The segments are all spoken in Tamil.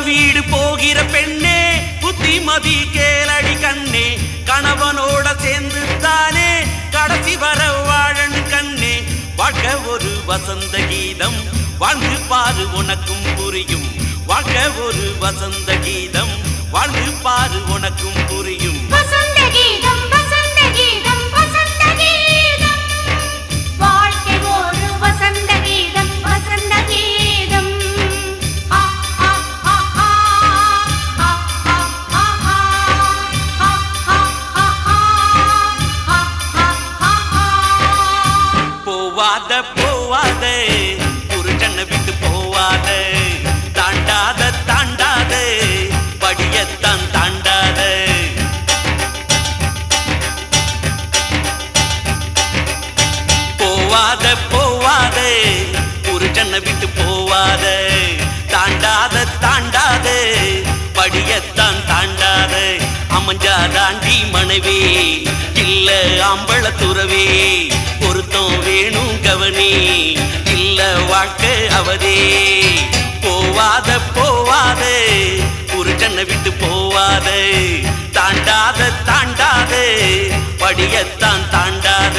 வீடு போகிற பெண்ணே புத்திமதி கேளடி கண்ணே கணவனோட சேர்ந்து தானே கடைசி வர வாழன் கண்ணே வாழ்க்கை ஒரு வசந்த கீதம் வாழ்ந்து பாரு உனக்கும் புரியும் வாழ்க்கை ஒரு வசந்த கீதம் வாழ்ந்து பாரு உனக்கும் புரியும் வசந்த கீதம் வசந்த கீதம் வசந்த கீதம் வாழ்க்கை ஒரு வசந்த கீதம் வசந்த கீதம் ஆ ஆ ஆ ஆ ஆ ஆ ஆ ஆ ஆ ஆ ஆ ஆ ஆ போவாத போவாத புருஷனை விட்டு போவாத தாண்டாத தாண்டாத படியத்தான் தாண்டாத போவாத போவாத புருஷனை விட்டு போவாத தாண்டாத தாண்டாத படியத்தான் தாண்டாத அமைஞ்சா தாண்டி மனைவி இல்ல ஆம்பள துறவே பொருத்தம் வேணும் கவனி இல்ல வாழ்க்கை அவதே போவாத போவாத புருஷனை விட்டு போவாத தாண்டாத தாண்டாத படியத்தான் தாண்டாத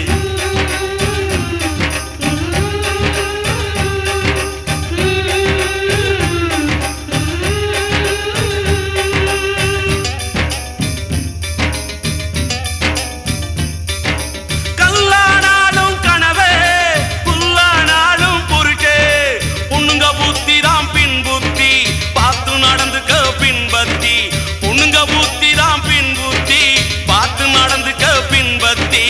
கல்லானாலும் கனவே புல்லானாலும் புருஷே பொண்ணுங்க புத்தி தான் பின் புத்தி பார்த்து நடந்துக்க பின்பத்தி பொண்ணுங்க புத்தி தான் பின் புத்தி பார்த்து நடந்துக்க பின்பத்தி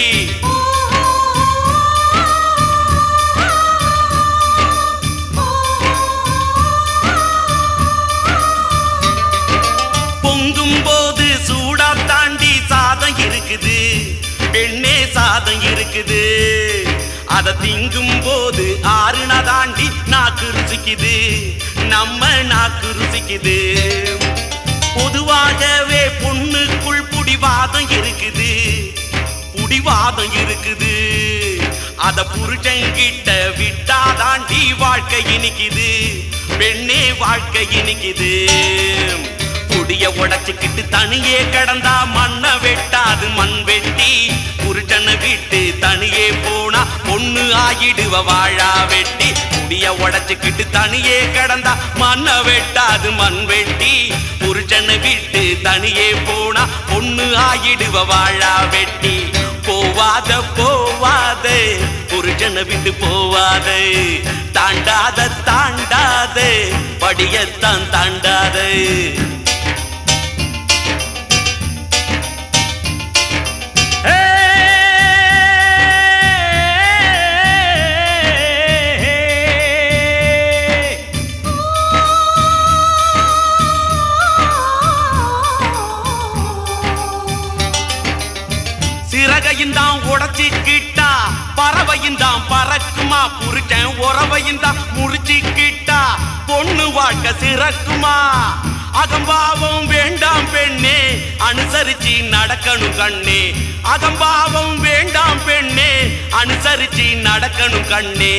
பொங்கும் போது சூடா தாண்டி சாதம் இருக்குது பெண்ணே சாதம் இருக்குது அத திங்கும் போது ஆறுனா தாண்டி நாக்கு ருசிக்குது நம்ம நாக்கு ருசிக்குது பொதுவாகவே பொண்ணுக்குள் புடிவாதம் இருக்குது புடிவாதம் இருக்குது அத புருஷங்கிட்ட விட்டா தாண்டி வாழ்க்கை இனிக்குது பெண்ணே வாழ்க்கை இனிக்குது புடிய உடைச்சுக்கிட்டு தனியே கடந்தா மண்ணை வெட்டாது மண் வெட்டி புருஷனை விட்டு தனியே போனா பொண்ணு ஆயிடுவ வாழா வெட்டி புடிய உடைச்சுக்கிட்டு தனியே கடந்தா மண்ணை வெட்டாது மண் வெட்டி புருஷனை விட்டு தனியே போனா பொண்ணு ஆயிடுவ வாழா வெட்டி போவாத போவாத புருஷனை விட்டு போவாத தாண்டாத தாண்டாத படியத்தான் தாண்டாத சிறகையும் தான் உடச்சிக்கிட்டா பறவையும் தான் பறக்குமா புருஷன் உறவையும் தான் முறிச்சிக்கிட்டா பொண்ணு வாழ்க்கை சிறக்குமா அகம்பாவம் வேண்டாம் பெண்ணே அனுசரிச்சு நடக்கணும் கண்ணே அகம்பாவம் வேண்டாம் பெண்ணே அனுசரிச்சு நடக்கணும் கண்ணே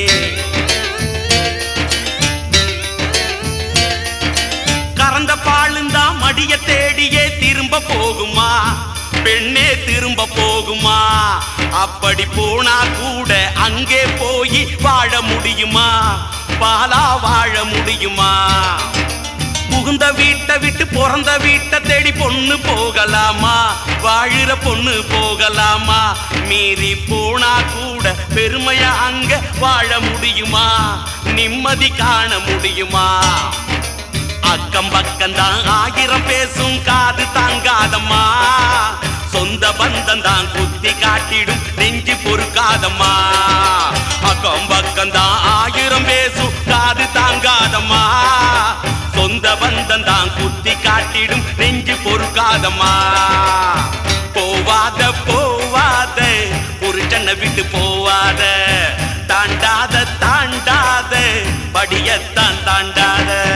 கறந்த பாலுந்தா மடிய தேடியே திரும்ப போகுமா பெண்ணே திரும்ப போகுமா அப்படி போனா கூட அங்கே போய் வாழ முடியுமா பாலா வாழ முடியுமா புகுந்த வீட்டை விட்டு பிறந்த வீட்டை தேடி பொண்ணு போகலாமா வாழுற பொண்ணு போகலாமா மீறி போனா கூட பெருமையா அங்க வாழ முடியுமா நிம்மதி காண முடியுமா அக்கம் பக்கம் தான் ஆயிரம் பேசும் காது தாங்காதம்மா சொந்த பந்தம் தான் குத்தி காட்டிடும் நெஞ்சு பொறுக்காதம்மா அக்கம் பக்கம் தான் ஆயிரம் பேசும் காது தாங்காதம்மா சொந்த பந்தம் தான் குத்தி காட்டிடும் நெஞ்சு பொறுக்காதம்மா போவாத போவாத புருஷனை விட்டு போவாத தாண்டாத தாண்டாத படியத்தான் தாண்டாத